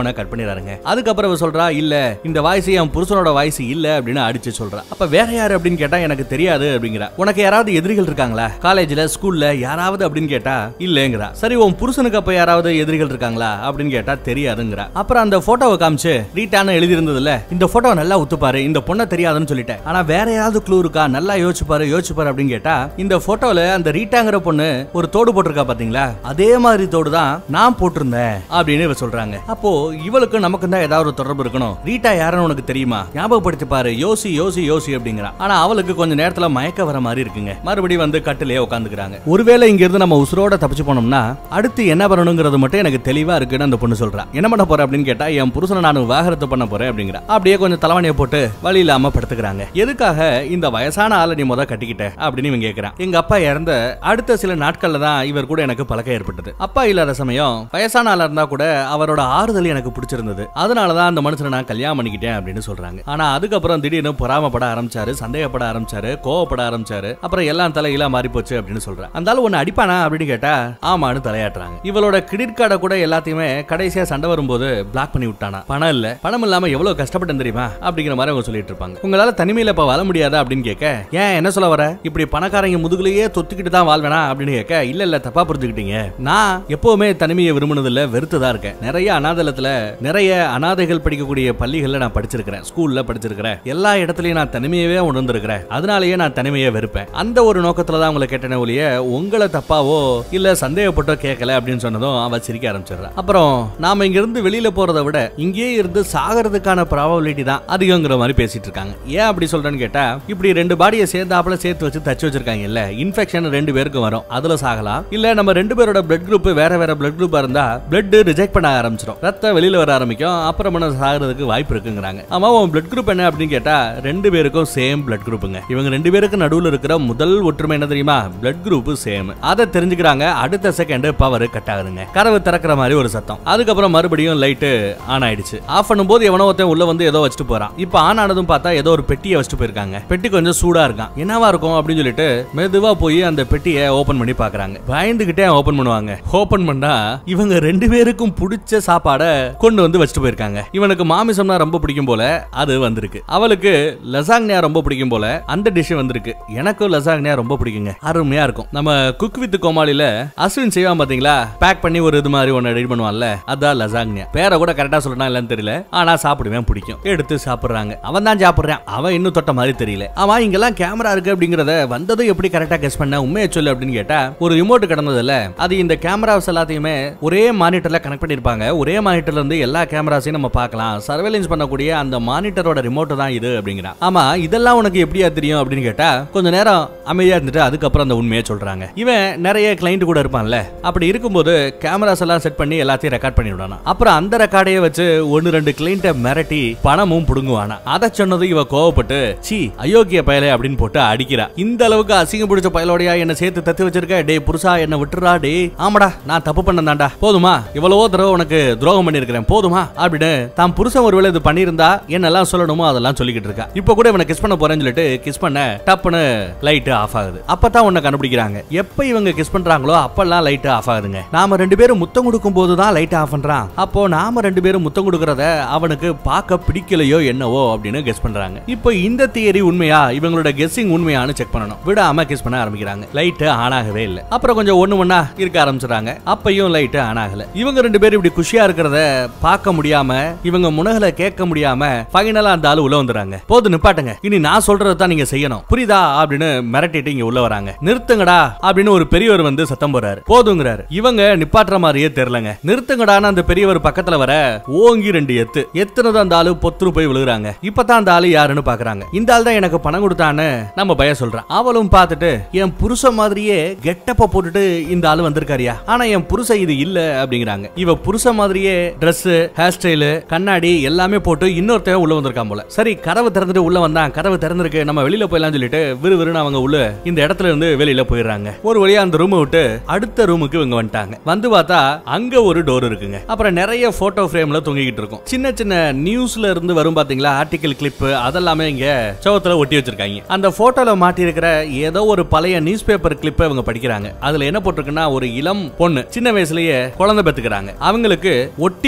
பண்ணிடுறாருங்க அதுக்கப்புறம் இவ சொல்றா இல்ல இந்த வாய்ஸ் என் புருஷனோட வாய்ஸ் இல்ல அப்படின்னு அடிச்சு சொல்றா அப்ப வேற யாரு அப்படின்னு கேட்டா எனக்கு தெரியாது அப்படிங்கிறா உனக்கு யாராவது எதிரிகள் இருக்காங்களா காலேஜ்ல ஸ்கூல்ல யாராவது அப்படின்னு கேட்டா இல்லங்கிறா சரி உன் புருஷனுக்கு அப்ப யாராவது எதிரிகள் இருக்காங்களா அப்படின்னு கேட்டா தெரியாதுங்கிறா அப்புறம் அந்த போட்டோவை காமிச்சு ரீட்டான்னு எழுதி இருந்ததுல இந்த போட்டோ நல்லா உத்துப்பாரு இந்த பொண்ணை தெரியாதுன்னு சொல்லிட்டேன் ஆனா வேற ஏதாவது க்ளூ இருக்கா நல்லா யோசிச்சு பாரு யோசிச்சு பாரு அப்படின்னு கேட்டா இந்த போட்டோல அந்த ரீட்டாங்கிற பொண்ணு ஒரு தோடு போட்டிருக்கா பாத்தீங்களா அதே மாதிரி தோடு தான் நான் போட்டிருந்தேன் அப்படின்னு இவ சொல்றாங்க அப்போ இவளுக்கு நமக்கு தான் ஏதாவது ஒரு தொடர்பு இருக்கணும் ரீட்டா யாருன்னு உனக்கு தெரியுமா ஞாபகப்படுத்தி பாரு யோசி யோசி யோசி அப்படிங்கிறா ஆனா அவளுக்கு கொஞ்ச நேரத்துல மயக்க வர மாதிரி இருக்குங்க மறுபடியும் வந்து கட்டிலே உட்காந்துக்கிறாங்க ஒருவேளை இங்க இருந்து நம்ம உசுரோட தப்பிச்சு போனோம்னா அடுத்து என்ன பண்ணணுங்கிறது மட்டும் எனக்கு தெளிவா இருக்குன்னு அந்த பொண்ணு சொல்றா என்ன பண்ண போற அப்படின்னு கேட்டா என் புருஷனை நான் விவாகரத்து பண்ண போறேன் அப்படிங்கிற அப்படியே கொஞ்சம் தலைவணியை போட்டு வழி இல்லாம படுத்துக்கிறாங்க எதுக்காக இந்த வயசான ஆளை நீ முத கட்டிக்கிட்ட அப்படின்னு இவன் கேக்குறான் எங்க அப்பா இறந்த அடுத்த சில நாட்கள்ல தான் இவர் கூட எனக்கு பழக்கம் ஏற்பட்டது அப்பா இல்லாத சமயம் வயசான ஆளா இருந்தா கூட அவரோட ஆறுதல் எனக்கு பிடிச்சிருந்தது அதனாலதான் அந்த மனுஷனை நான் கல்யாணம் பண்ணிக்கிட்டேன் அப்படின்னு சொல்றாங்க ஆனா அதுக்கப்புறம் திடீர்னு பொறாமப்பட ஆரம்பிச்சாரு சந்தேகப்பட ஆரம்பிச்சாரு கோவப்பட ஆரம்பிச்சாரு அப்புறம் எல்லாம் தலையில மாறி போச்சு அப்படின்னு சொல்றேன் அந்த ஆளு ஒன்னு அடிப்பானா அப்படின்னு கேட்டா ஆமான்னு தலையாட்டுறாங்க இவளோட கிரெடிட் கார்டை கூட எல்லாத்தையுமே கடைசியா சண்டை வரும்போது பிளாக் பண்ணி விட்டானா பணம் இல்ல பணம் இல்லாம எவ்வளவு கஷ்டப்பட்டேன் தெரியுமா அப்படிங்கிற மாதிரி அவங்க சொல்லிட்டு இருப்பாங்க உங்களால தனிமையில இப்ப வாழ முடியாதா அப்படின்னு கேட்க ஏன் என்ன சொல்ல வர இப்படி பணக்காரங்க முதுகுலயே தொத்துக்கிட்டு தான் வாழ்வேனா அப்படின்னு கேட்க இல்ல இல்ல தப்பா புரிஞ்சுக்கிட்டீங்க நான் எப்பவுமே தனிமையை விரும்பினது இல்ல வெறுத்துதான் இருக்கேன் நிறைய அனாதலத்துல நிறைய அனாதைகள் படிக்கக்கூடிய பள்ளிகள்ல நான் படிச்சிருக்கிறேன் ஸ்கூல்ல படிச்சிருக்கிறேன் எல்லா இடத்துலயும் நான் தனிமையவே உணர்ந்திருக்கிறேன் அதனாலேயே நான் தனிமையை வெறுப்பேன் அந்த ஒரு நோக்கத்துல தான் உங்களை கேட்டனே ஒழிய உங்களை தப்பாவோ இல்ல சந்தேகப்பட்டோ கேட்கல அப்படின்னு சொன்னதும் அவ சிரிக்க ஆரம்பிச்சிடுறா அப்புறம் நாம இங்க இருந்து வெளியில போறதை விட இங்கேயே இருந்து சாகிறதுக்கான ப்ராபபிலிட்டி தான் அதிகங்கிற மாதிரி பேசிட்டு இருக்காங்க ஏன் அப்படி சொல்றேன்னு கேட்டா இப்படி ரெண்டு பாடியை சேர்ந்தாப்புல சேர்த்து வச்சு தச்சு வச்சிருக்காங்க இல்ல இன்ஃபெக்ஷன் ரெண்டு பேருக்கும் வரும் அதுல சாகலாம் இல்ல நம்ம ரெண்டு பேரோட பிளட் குரூப் வேற வேற பிளட் குரூப்பா இருந்தா பிளட் ரிஜெக்ட் பண்ண ஆரம்பிச்சிடும் ரத்தம் வெளியில வர ஆரம்பிக்கும் அப்புறம் நம்ம சாகிறதுக்கு வாய்ப்பு இருக்குங்கிறாங்க ஆமா உன் பிளட் குரூப் என்ன அப்படின்னு கேட்டா ரெண்டு பேருக்கும் சேம் பிளட் குரூப்புங்க இவங்க ரெண்டு பேருக்கு நடுவுல இருக்கிற முதல் ஒற்றுமை என்ன தெரியுமா பிளட் குரூப் சேம் அதை தெரிஞ்சுக்கிறாங்க அடுத்த செகண்ட் பவர் கட் ஆகுதுங்க கதவு திறக்கிற மாதிரி ஒரு சத்தம் அதுக்கப்புறம் மறுபடியும் லைட் ஆன் ஆயிடுச்சு ஆஃப் பண்ணும்போது எவனோ ஒருத்தன் உள்ள வந்து ஏதோ வச்சுட்டு போறான் இப்போ ஆன் ஆனதும் பார்த்தா ஏதோ ஒரு பெட்டியை வச்சுட்டு போயிருக்காங்க பெட்டி கொஞ்சம் சூடா இருக்கான் என்னவா இருக்கும் அப்படின்னு சொல்லிட்டு மெதுவா போய் அந்த பெட்டியை ஓபன் பண்ணி பாக்குறாங்க பயந்துகிட்டே ஓபன் பண்ணுவாங்க ஓபன் பண்ணா இவங்க ரெண்டு பேருக்கும் பிடிச்ச சாப்பாடை கொண்டு வந்து வச்சுட்டு போயிருக்காங்க இவனுக்கு மாமிசம்னா ரொம்ப பிடிக்கும் போல அது வந்திருக்கு அவளுக்கு லசாங்னியா ரொம்ப பிடிக்கும் போல அந்த டிஷ் வந்திருக்கு எனக்கும் லசாங்னியா ரொம்ப பிடிக்குங்க அருமையா இருக்கும் நம்ம குக் வித் கோமாளில அஸ்வின் செய்வான் பாத்தீங்களா பேக் பண்ணி ஒரு இது மாதிரி ஒன்னு ரெடி பண்ணுவான்ல அதான் லசாங்னியா பேரை கூட கரெக்டா சொல்லணும் இல்லன்னு தெரியல ஆனா சாப்பிடுவேன் பிடிக்கும் எடுத்து சாப்பிடுறாங்க அவன் தான் சாப்பிடுறான் அவன் இன்னும் தொட்ட மாதிரி தெரியல அவன் இங்கெல்லாம் கேமரா இருக்கு அப்படிங்கறத வந்ததும் எப்படி கரெக்டா கெஸ் பண்ண உண்மையை சொல்லு அப்படின்னு கேட்டா ஒரு ரிமோட் கிடந்ததுல அது இந்த கேமராஸ் எல்லாத்தையுமே ஒரே மானிட்டர்ல கனெக்ட் பண்ணிருப்பாங்க ஒரே மானிட்டர்ல இருந்து எல்லா கேமராஸையும் நம்ம பார்க்கலாம் சர்வேலன்ஸ் பண்ணக்கூடிய அந்த மானிட்டரோட ரிமோட் தான் இது அப்படிங்கிறான் ஆமா இதெல்லாம் உனக்கு எப்படியா தெரியும் அப்படின்னு கேட்டா கொஞ்ச நேரம் அமைதியா இருந்துட்டு அதுக்கப்புறம் அந்த உண்மையை சொல்றாங்க இவன் நிறைய கிளைண்ட் கூட இருப்பான்ல அப்படி இருக்கும்போது கேமராஸ் எல்லாம் செட் பண்ணி எல்லாத்தையும் ரெக்கார்ட் பண்ணி விடணும் அப்புறம் அந்த ரெக்கார்டையே வச்சு ஒன்னு ரெண்டு கிளைண்ட்டை மிரட்டி பணமும் புடுங்குவானா அதை சொன்னது இவ கோவப்பட்டு சி அயோக்கிய பயலே அப்படின்னு போட்டு அடிக்கிறா இந்த அளவுக்கு அசிங்கம் பிடிச்ச பயலோடையா என்ன சேர்த்து தத்து வச்சிருக்க டே புருஷா என்ன விட்டுறா டே ஆமாடா நான் தப்பு பண்ணதாண்டா போதுமா இவ்வளவோ தடவை உனக்கு துரோகம் பண்ணிருக்கிறேன் போதுமா அப்படின்னு தான் புருஷன் ஒருவேளை இது பண்ணியிருந்தா என்னெல்லாம் சொல்லணுமோ அதெல்லாம் சொல்லிக்கிட்டு இருக்கா இப்ப கூட இவனை கிஸ் பண்ண போறேன்னு சொல்லிட்டு கிஸ் பண்ண டப்புன்னு லைட் ஆஃப் ஆகுது அப்பதான் உன்னை கண்டுபிடிக்கிறாங்க எப்ப இவங்க கிஸ் பண்றாங்களோ அப்பெல்லாம் லைட் ஆஃப் ஆகுதுங்க நாம ரெண்டு பேரும் முத்தம் கொடுக்கும் போது தான் லைட் ஆஃப் பண்றான் அப்போ நாம ரெண்டு பேரும் முத்தம் கொடுக்கறத அவனுக்கு பார்க்க பிடிக்கலையோ என்னவோ அப்படின்னு கெஸ் பண்றாங்க இப்போ இந்த தியரி உண்மையா இவங்களோட கெஸ்ஸிங் உண்மையான்னு செக் பண்ணணும் விடாம கிஸ் பண்ண ஆரம்பிக்கிறாங்க லைட் ஆன் ஆகவே இல்ல அப்புறம் கொஞ்சம் ஒண்ணு ஒண்ணா இருக்க ஆரம்பிச்சிடுறாங்க அப்பையும் லைட் ஆன் ஆகல இவங்க ரெண்டு பேரும் இப்படி குஷியா இருக்கிறத பார்க்க முடியாம இவங்க முனகல கேட்க முடியாம ஃபைனலா அந்த ஆளு உள்ள வந்துறாங்க போது நிப்பாட்டுங்க இனி நான் சொல்றதை தான் நீங்க செய்யணும் புரியுதா அப்படின்னு மிரட்டிட்டு இங்க உள்ள வராங்க நிறுத்துங்கடா அப்படின்னு ஒரு பெரியவர் வந்து சத்தம் போறாரு போதுங்கிறாரு இவங்க நிப்பாட்டுற மாதிரியே தெரியலங்க நிறுத்துங்கடான்னு அந்த பெரியவர் பக்கத்துல வர ஓங்கி ரெண்டு எத்து எத்துனது அந்த ஆளு பொத்துரு போய் விழுகுறாங்க இப்பதான் அந்த ஆளு யாருன்னு பாக்குறாங்க இந்த ஆள் தான் எனக்கு பணம் கொடுத்தான்னு நம்ம பய சொல்றான் அவளும் பார்த்துட்டு என் புருஷன் மாதிரியே கெட்டப்ப போட்டுட்டு இந்த ஆளு வந்திருக்காரியா ஆனா என் புருஷன் இது இல்ல அப்படிங்கிறாங்க இவ புருஷன் மாதிரியே Dress ஹேர் ஸ்டைலு கண்ணாடி எல்லாமே போட்டு இன்னொருத்தன் உள்ள வந்திருக்கான் போல சரி கதவு திறந்துட்டு உள்ள வந்தான் கதவு திறந்திருக்கு நம்ம வெளியில போயிடலாம் சொல்லிட்டு விறுவிறுன்னு அவங்க உள்ள இந்த இடத்துல இருந்து வெளியில போயிடுறாங்க ஒரு வழியா அந்த ரூமை விட்டு அடுத்த ரூமுக்கு இவங்க வந்துட்டாங்க வந்து பார்த்தா அங்க ஒரு டோர் இருக்குங்க அப்புறம் நிறைய போட்டோ ஃப்ரேம்ல தொங்கிக்கிட்டு இருக்கும் சின்ன சின்ன நியூஸ்ல இருந்து வரும் பாத்தீங்களா ஆர்டிகல் கிளிப் அதெல்லாமே இங்க சவத்துல ஒட்டி வச்சிருக்காங்க அந்த போட்டோல மாட்டி இருக்கிற ஏதோ ஒரு பழைய நியூஸ் பேப்பர் கிளிப்பை இவங்க படிக்கிறாங்க அதுல என்ன போட்டிருக்குன்னா ஒரு இளம் பொண்ணு சின்ன வயசுலயே குழந்தை பெத்துக்கிறாங்க அவங்களுக்கு ஒட்டி பிறந்த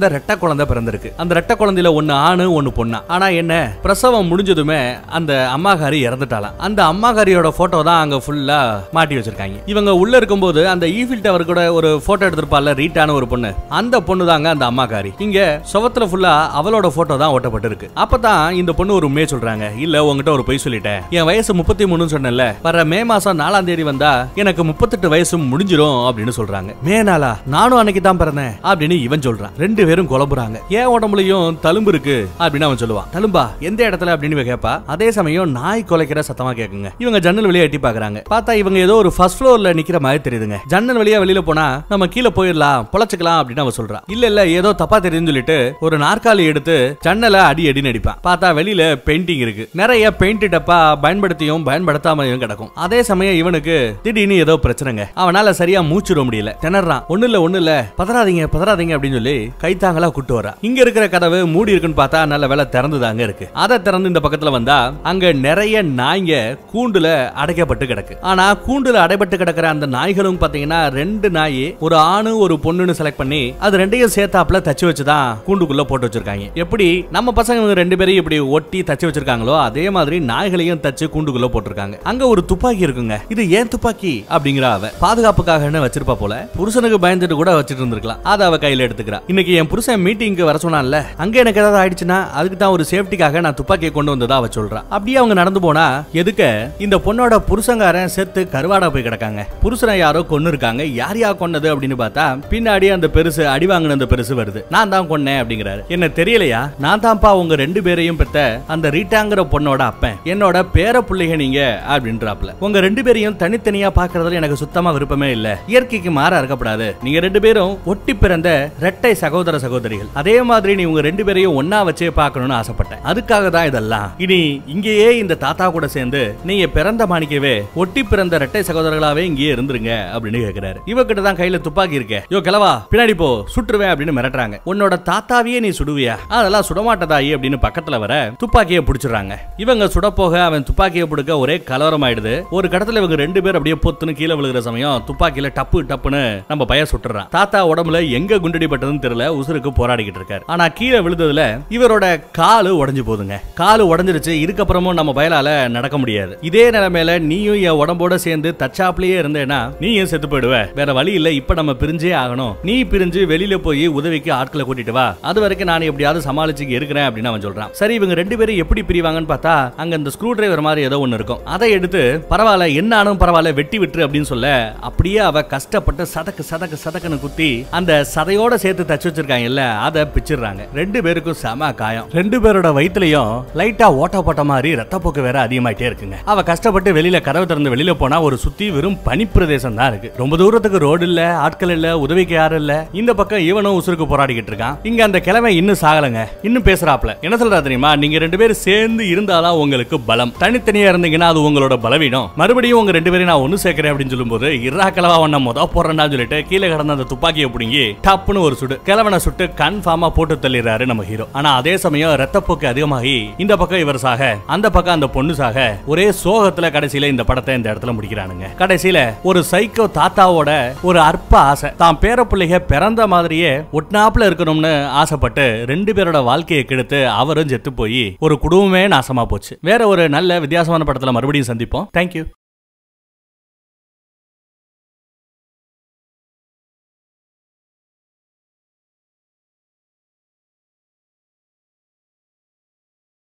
ரெட்டை குழந்தை பிறந்திருக்கு அந்த ரெட்டை குழந்தையில ஒன்னு ஆணு ஒன்னு பொண்ணா ஆனா என்ன பிரசவம் முடிஞ்சதுமே அந்த அம்மாகாரி இறந்துட்டாலாம் அந்த அம்மாகாரியோட போட்டோ தான் அங்க ஃபுல்லா மாட்டி வச்சிருக்காங்க இவங்க உள்ள இருக்கும்போது அந்த ஈஃபில் டவர் கூட ஒரு போட்டோ எடுத்திருப்பால ரீட்டான ஒரு பொண்ணு அந்த பொண்ணு தாங்க அந்த அம்மாக்காரி இங்க சுவத்துல ஃபுல்லா அவளோட போட்டோ தான் ஒட்டப்பட்டிருக்கு அப்பதான் இந்த பொண்ணு ஒரு உண்மையை சொல்றாங்க இல்ல உங்ககிட்ட ஒரு பொய் சொல்லிட்டேன் என் வயசு முப்பத்தி மூணுன்னு சொன்னேன்ல வர மே மாசம் நாலாம் தேதி வந்தா எனக்கு முப்பத்தெட்டு வயசு முடிஞ்சிரும் அப்படின்னு சொல்றாங்க மே நாளா நானும் அன்னைக்கு தான் பிறந்தேன் அப்படின்னு இவன் சொல்றான் ரெண்டு பேரும் குழம்புறாங்க ஏன் உடம்புலயும் தழும்பு இருக்கு அப்படின்னு அவன் சொல்லுவான் தழும்பா எந்த இடத்துல அப்படின்னு இவ கேப்பா அதே சமயம் நாய் குலைக்கிற சத்தமா கேக்குங்க இவங்க ஜன்னல் வழியா எட்டி பாக்குறாங்க பார்த்தா இவங்க ஏதோ ஒரு ஃபர்ஸ்ட் ஃப்ளோர்ல நிக்கிற மாதிரி தெரியுதுங்க ஜன்னல் வழியா வெளியில போனா நம்ம கீழே போயிடலாம் பொழைச்சுக்கலாம் அப்படின்னு அவன் சொல்றான் இல்ல இல்ல ஏதோ தப்பா தெரியுதுன்னு சொல்லிட்டு ஒரு நாற்காலி எடுத்து ஜன்னலை அடி அடின்னு அடிப்பான் பார்த்தா வெளியில பெயிண்டிங் இருக்கு நிறைய பெயிண்ட் டப்பா பயன்படுத்தியும் பயன்படுத்தாமையும் கிடக்கும் அதே சமயம் இவனுக்கு திடீர்னு ஏதோ பிரச்சனைங்க அவனால சரியா மூச்சுட முடியல திணறான் ஒண்ணு இல்ல ஒண்ணு இல்ல பதறாதீங்க பதறாதீங்க அப்படின்னு சொல்லி கைத்தாங்களா கூட்டு வரா இங்க இருக்கிற கதவு மூடி இருக்குன்னு பார்த்தா நல்ல வேலை திறந்துதாங்க இருக்கு அதை திறந்து இந்த பக்கத்துல வந்தா அங்க நிறைய நாய்ங்க கூண்டுல அடைக்கப்பட்டு கிடக்கு ஆனா கூண்டுல அடைபட்டு கிடக்கிற அந்த நாய்களும் பாத்தீங்கன்னா ரெண்டு நாய் ஒரு ஆணு ஒரு பொண்ணுன்னு செலக்ட் பண்ணி அது ரெண்டையும் சேர்த்தாப்புல தச்சு வச்சுதான் கூண்டுக்குள்ள போட்டு வச்சிருக்காங்க எப்படி நம்ம பசங்க இவங்க ரெண்டு பேரையும் இப்படி ஒட்டி தச்சு வச்சிருக்காங்களோ அதே மாதிரி நாய்களையும் தச்சு கூண்டுக்குள்ள போட்டிருக்காங்க அங்க ஒரு துப்பாக்கி இருக்குங்க இது ஏன் துப்பாக்கி அப்படிங்கிற அவ பாதுகாப்புக்காக வச்சிருப்பா போல புருஷனுக்கு பயந்துட்டு கூட வச்சிட்டு இருந்திருக்கலாம் அதை அவ கையில எடுத்துக்கிறா இன்னைக்கு என் புருஷன் மீட்டிங்க்கு வர சொன்னான்ல அங்க எனக்கு ஏதாவது ஆயிடுச்சுன்னா அதுக்கு தான் ஒரு சேஃப்டிக்காக நான் துப்பாக்கியை கொண்டு வந்ததா அவ சொல்றா அப்படியே அவங்க நடந்து போனா எதுக்க இந்த பொண்ணோட புருஷங்காரன் செத்து கருவாடா போய் கிடக்காங்க புருஷனை யாரோ கொன்னு இருக்காங்க யார் யா கொன்னது அப்படின்னு பார்த்தா பின்னாடி அந்த பெருசு அடி வாங்கின அந்த பெருசு வருது நான் தான் கொன்னேன் அப்படிங்கிறாரு என்ன தெரியலையா நான் தான்ப்பா உங்க ரெண்டு பேரையும் பெத்த அந்த ரீட்டாங்கிற பொண்ணோட அப்பன் என்னோட பேர பிள்ளைக நீங்க அப்படின்றாப்ல உங்க ரெண்டு பேரையும் தனித்தனியா பாக்குறதுல எனக்கு சுத்தமா விருப்பமே இல்ல இயற்கைக்கு மாறா இருக்கப்படாது நீங்க ரெண்டு பேரும் ஒட்டி பிறந்த ரெட்டை சகோதர சகோதரிகள் அதே மாதிரி நீ உங்க ரெண்டு பேரையும் ஒன்னா வச்சே பார்க்கணும்னு ஆசைப்பட்டேன் அதுக்காக தான் இதெல்லாம் இனி இங்கேயே இந்த தாத்தா கூட சேர்ந்து நீங்க பிறந்த மாணிக்கவே ஒட்டி பிறந்த ரெட்டை சகோதரர்களாவே இங்கேயே இருந்துருங்க அப்படின்னு கேக்குறாரு இவகிட்ட தான் கையில துப்பாக்கி இருக்கே யோ கிளவா பின்னாடி போ சுட்டுருவேன் அப்படின்னு மிரட்டுறாங்க உன்னோட தாத்தாவையே நீ சுடுவியா அதெல்லாம் சுடமாட்டதாயி அப்படின்னு பக்கத்துல வர துப்பாக்கியை பிடிச்சிடுறாங்க இவங்க சுட போக அவன் துப்பாக்கியை பிடிக்க ஒரே கலவரம் ஆயிடுது ஒரு கடத்துல இவங்க ரெண்டு பேர் அப்படியே பொத்துன்னு கீழே விழுகிற சமயம் துப்பாக்கியில டப்பு டப்புன்னு நம்ம பய சுட்டுறான் தாத்தா உடம்புல எங்க குண்டடிப்பட்டதுன்னு தெரியல உசுருக்கு போராடிக்கிட்டு இருக்காரு ஆனா கீழே விழுந்ததுல இவரோட காலு உடைஞ்சு போகுதுங்க காலு உடைஞ்சிருச்சு இதுக்கப்புறமும் நம்ம பயலால நடக்க முடியாது இதே நிலைமையில நீயும் என் உடம்போட சேர்ந்து தச்சாப்லயே இருந்தேன்னா நீயும் செத்து போயிடுவ வேற வழி இல்ல இப்ப நம்ம பிரிஞ்சே ஆகணும் நீ பிரிஞ்சு வெளியில போய் உதவிக்கு ஆட்களை கூட்டிட்டு வா அது வரைக்கும் நான் எப்படியாவது சமாளிச்சு இருக்கிறேன் அப்படின்னு அவன் சொல்றான் சரி இவங்க ரெண்டு பேரும் எப்படி பிரிவாங்கன்னு பார்த்தா அங்க இந்த ஸ்க்ரூ டிரைவர் மாதிரி ஏதோ ஒன்னு இருக்கும் அதை எடுத்து பரவாயில்ல என்ன ஆனும் பரவாயில்ல வெட்டி விட்டுரு அப்படின்னு சொல்ல அப்படியே அவ கஷ்டப்பட்டு சதக்கு சதக்கு சதக்குன்னு குத்தி அந்த சதையோட சேர்த்து தச்சு வச்சிருக்காங்கல்ல அதை பிச்சிடுறாங்க ரெண்டு பேருக்கும் செம காயம் ரெண்டு பேரோட வயித்துலயும் லைட்டா ஓட்ட போட்ட மாதிரி ரத்தப்போக்கு வேற அதிகமாயிட்டே இருக்குங்க அவ கஷ்டப்பட்டு வெளியில கதவு திறந்து வெளியில போனா ஒரு சுத்தி வெறும் பனிப்பிரதேசம் தான் இருக்கு ரொம்ப தூரத்துக்கு ரோடு இல்ல ஆட்கள் இல்ல உதவிக்கு யாரும் இல்ல இந்த பக்கம் இவனும் உசுருக்கு போராடிக்கிட்டு இருக்கான் இங்க அந்த கிழமை இன்னும் சாகலங்க இன்னும் பேசுறாப்ல என்ன சொல்றா தெரியுமா நீங்க ரெண்டு பேரும் சேர்ந்து இருந்தாதான் உங்களுக்கு பலம் தனித்தனியா இருந்தீங்கன்னா அது உங்களோட பலவீனம் மறுபடியும் உங்க ரெண்டு பேரும் நான் ஒண்ணு சேர்க்கிறேன் அப்படின்னு சொல்லும்போது இறா கிழவா உன்ன முத போடுறேன்னு சொல்லிட்டு கீழே கிடந்த அந்த துப்பாக்கியை பிடுங்கி டப்புன்னு ஒரு சுடு கிழவனை சுட்டு கன்ஃபார்மா போட்டு தள்ளிடுறாரு நம்ம ஹீரோ ஆனா அதே சமயம் ரத்தப்போக்கு அதிகமாகி இந்த பக்கம் இவர் சாக அந்த பக்கம் அந்த பொண்ணு சாக ஒரே சோகத்துல கடைசியில இந்த படத்தை இந்த இடத்துல முடிக்கிறானுங்க கடைசியில ஒரு சைக்கோ தாத்தாவோட ஒரு அற்ப ஆசை தான் பேர பிள்ளைக பிறந்த மாதிரியே ஒட்னாப்புல இருக்கணும்னு ஆசைப்பட்டு ரெண்டு பேரோட வாழ்க்கையை கெடுத்து அவரும் செத்து போய் ஒரு குடும்பமே நாசமா போச்சு வேற ஒரு நல்ல வித்தியாசமான படத்துல மறுபடியும் சந்திப்போம் தேங்க்யூ